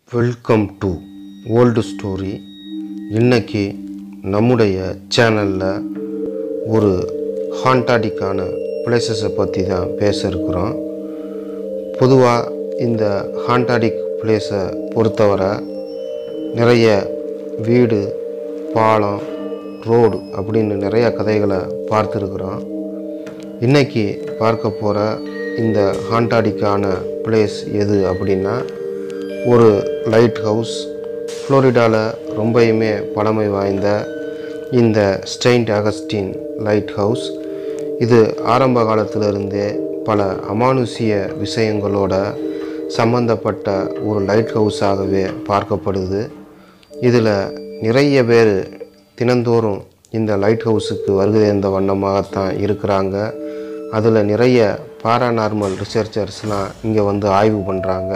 welcome to old story இன்னைக்கு நம்முடைய சேனலில் ஒரு ஹாண்டாடிக்கான பிளேசஸை பற்றி தான் பேச இருக்கிறோம் பொதுவாக இந்த ஹாண்டாடிக் பிளேஸை பொறுத்தவரை நிறைய வீடு பாலம் ரோடு அப்படின்னு நிறைய கதைகளை பார்த்துருக்குறோம் இன்னைக்கு பார்க்க போகிற இந்த ஹாண்டாடிக்கான பிளேஸ் எது அப்படின்னா ஒரு லைட் ஹவுஸ் ஃப்ளோரிடாவில் ரொம்பயுமே பழமை வாய்ந்த இந்த ஸ்டெயின்ட் அகஸ்டின் லைட் ஹவுஸ் இது ஆரம்ப காலத்திலிருந்தே பல அமானுஷ்ய விஷயங்களோட சம்பந்தப்பட்ட ஒரு லைட் ஹவுஸாகவே பார்க்கப்படுது இதில் நிறைய பேர் தினந்தோறும் இந்த லைட் ஹவுஸுக்கு வருகை இருந்த வண்ணமாகத்தான் இருக்கிறாங்க அதில் நிறைய பாராநார்மல் ரிசர்ச்சர்ஸ்லாம் இங்கே வந்து ஆய்வு பண்ணுறாங்க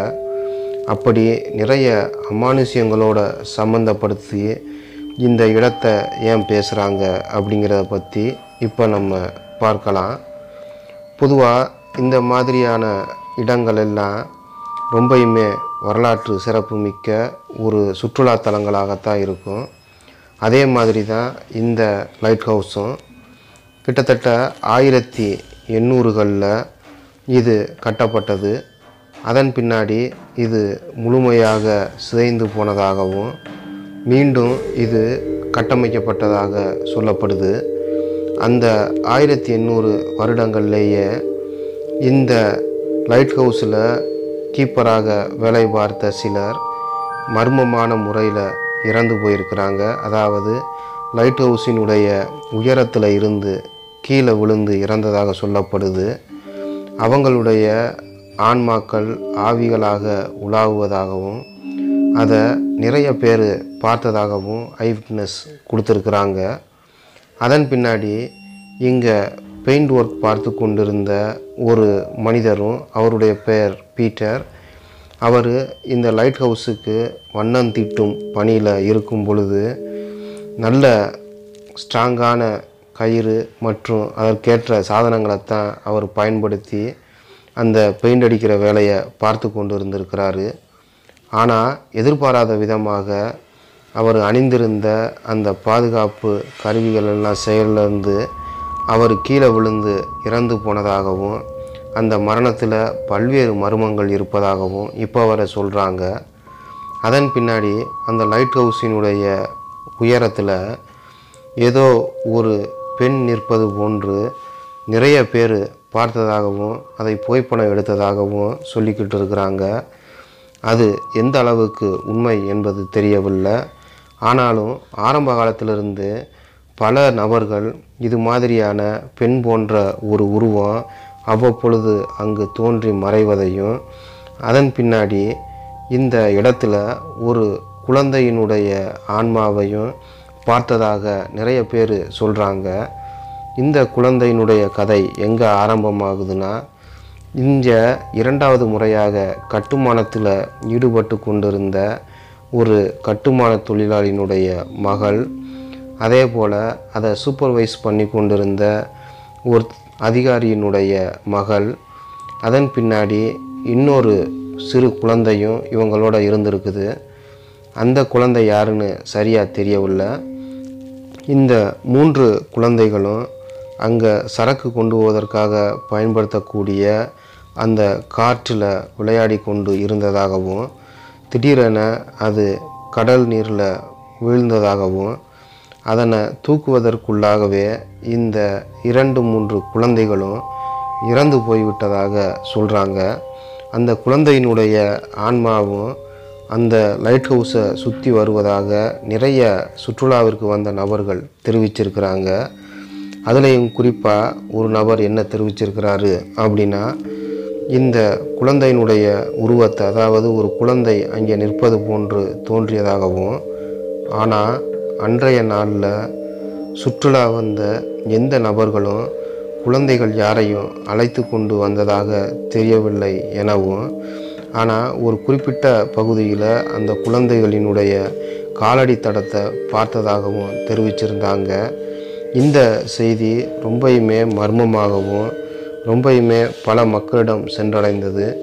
அப்படி நிறைய அமானுஷ்யங்களோட சம்மந்தப்படுத்தி இந்த இடத்தை ஏன் பேசுகிறாங்க அப்படிங்கிறத பற்றி இப்போ நம்ம பார்க்கலாம் பொதுவாக இந்த மாதிரியான இடங்கள் எல்லாம் ரொம்பயுமே வரலாற்று சிறப்புமிக்க ஒரு சுற்றுலா தலங்களாகத்தான் இருக்கும் அதே மாதிரி தான் இந்த லைட் ஹவுஸும் கிட்டத்தட்ட ஆயிரத்தி எண்ணூறுகளில் இது கட்டப்பட்டது அதன் பின்னாடி இது முழுமையாக சிதைந்து போனதாகவும் மீண்டும் இது கட்டமைக்கப்பட்டதாக சொல்லப்படுது அந்த ஆயிரத்தி எண்ணூறு வருடங்கள்லேயே இந்த லைட் ஹவுஸில் கீப்பராக வேலை பார்த்த சிலர் மர்மமான முறையில் இறந்து போயிருக்கிறாங்க அதாவது லைட் ஹவுஸினுடைய உயரத்தில் இருந்து கீழே விழுந்து இறந்ததாக சொல்லப்படுது அவங்களுடைய ஆன்மாக்கள் ஆவிகளாக உலாவுவதாகவும் அதை நிறைய பேர் பார்த்ததாகவும் ஐவிட்னஸ் கொடுத்துருக்குறாங்க அதன் பின்னாடி இங்கே பெயிண்ட் ஒர்க் பார்த்து கொண்டிருந்த ஒரு மனிதரும் அவருடைய பெயர் பீட்டர் அவர் இந்த லைட் ஹவுஸுக்கு வண்ணம் தீட்டும் பணியில் இருக்கும் பொழுது நல்ல ஸ்ட்ராங்கான கயிறு மற்றும் அதற்கேற்ற சாதனங்களைத்தான் அவர் பயன்படுத்தி அந்த பெயிண்ட் அடிக்கிற வேலையை பார்த்து கொண்டு இருந்திருக்கிறாரு ஆனால் எதிர்பாராத விதமாக அவர் அணிந்திருந்த அந்த பாதுகாப்பு கருவிகள் எல்லாம் செயலிருந்து அவர் கீழே விழுந்து இறந்து போனதாகவும் அந்த மரணத்தில் பல்வேறு மர்மங்கள் இருப்பதாகவும் இப்போ வரை சொல்கிறாங்க அதன் பின்னாடி அந்த லைட் ஹவுஸினுடைய உயரத்தில் ஏதோ ஒரு பெண் நிற்பது போன்று நிறைய பேர் பார்த்ததாகவும் அதை புகைப்படம் எடுத்ததாகவும் சொல்லிக்கிட்டு இருக்கிறாங்க அது எந்த அளவுக்கு உண்மை என்பது தெரியவில்லை ஆனாலும் ஆரம்ப காலத்திலிருந்து பல நபர்கள் இது மாதிரியான பெண் போன்ற ஒரு உருவம் அவ்வப்பொழுது அங்கு தோன்றி மறைவதையும் அதன் பின்னாடி இந்த இடத்துல ஒரு குழந்தையினுடைய ஆன்மாவையும் பார்த்ததாக நிறைய பேர் சொல்கிறாங்க இந்த குழந்தையினுடைய கதை எங்கே ஆரம்பமாகுதுன்னா இங்கே இரண்டாவது முறையாக கட்டுமானத்தில் ஈடுபட்டு கொண்டிருந்த ஒரு கட்டுமான தொழிலாளியினுடைய மகள் அதே போல் அதை சூப்பர்வைஸ் பண்ணி கொண்டிருந்த ஒரு அதிகாரியினுடைய மகள் அதன் பின்னாடி இன்னொரு சிறு குழந்தையும் இவங்களோட இருந்திருக்குது அந்த குழந்தை யாருன்னு சரியாக தெரியவில்லை இந்த மூன்று குழந்தைகளும் அங்கே சரக்கு கொண்டு போவதற்காக பயன்படுத்தக்கூடிய அந்த காற்றில் விளையாடி கொண்டு இருந்ததாகவும் திடீரென அது கடல் நீரில் வீழ்ந்ததாகவும் அதனை தூக்குவதற்குள்ளாகவே இந்த இரண்டு மூன்று குழந்தைகளும் இறந்து போய்விட்டதாக சொல்கிறாங்க அந்த குழந்தையினுடைய ஆன்மாவும் அந்த லைட் ஹவுஸை சுற்றி வருவதாக நிறைய சுற்றுலாவிற்கு வந்த நபர்கள் தெரிவிச்சிருக்கிறாங்க அதுலேயும் குறிப்பாக ஒரு நபர் என்ன தெரிவிச்சிருக்கிறாரு அப்படின்னா இந்த குழந்தையினுடைய உருவத்தை அதாவது ஒரு குழந்தை அங்கே நிற்பது போன்று தோன்றியதாகவும் ஆனால் அன்றைய நாளில் சுற்றுலா வந்த எந்த நபர்களும் குழந்தைகள் யாரையும் அழைத்து கொண்டு வந்ததாக தெரியவில்லை எனவும் ஆனால் ஒரு குறிப்பிட்ட பகுதியில் அந்த குழந்தைகளினுடைய காலடி தடத்தை பார்த்ததாகவும் தெரிவிச்சிருந்தாங்க இந்த செய்தி ரொம்பயுமே மர்மமாகவும் ரொம்பயுமே பல மக்களிடம் சென்றடைந்தது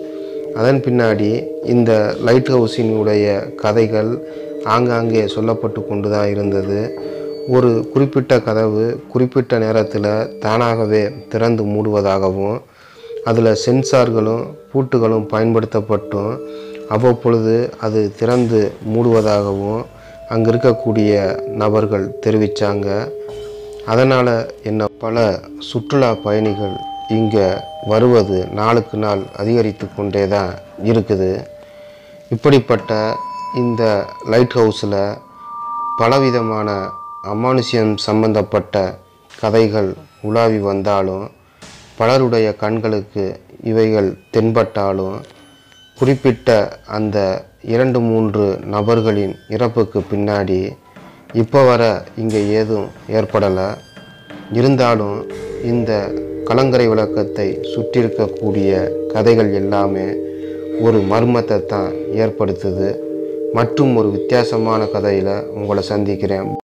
அதன் பின்னாடி இந்த லைட் ஹவுஸினுடைய கதைகள் ஆங்காங்கே சொல்லப்பட்டு கொண்டு தான் இருந்தது ஒரு குறிப்பிட்ட கதவு குறிப்பிட்ட நேரத்தில் தானாகவே திறந்து மூடுவதாகவும் அதில் சென்சார்களும் பூட்டுகளும் பயன்படுத்தப்பட்டும் அவ்வப்பொழுது அது திறந்து மூடுவதாகவும் அங்கே இருக்கக்கூடிய நபர்கள் தெரிவித்தாங்க அதனால் என்ன பல சுற்றுலா பயணிகள் இங்கே வருவது நாளுக்கு நாள் அதிகரித்து கொண்டே தான் இருக்குது இப்படிப்பட்ட இந்த லைட் ஹவுஸில் பலவிதமான அமானுஷ்யம் சம்பந்தப்பட்ட கதைகள் உலாவி வந்தாலும் பலருடைய கண்களுக்கு இவைகள் தென்பட்டாலும் குறிப்பிட்ட அந்த இரண்டு மூன்று நபர்களின் இறப்புக்கு பின்னாடி இப்போ வர இங்கே ஏதும் ஏற்படலை இருந்தாலும் இந்த கலங்கரை விளக்கத்தை சுற்றியிருக்கக்கூடிய கதைகள் எல்லாமே ஒரு மர்மத்தை தான் ஏற்படுத்துது மற்றும் ஒரு வித்தியாசமான கதையில் உங்களை சந்திக்கிறேன்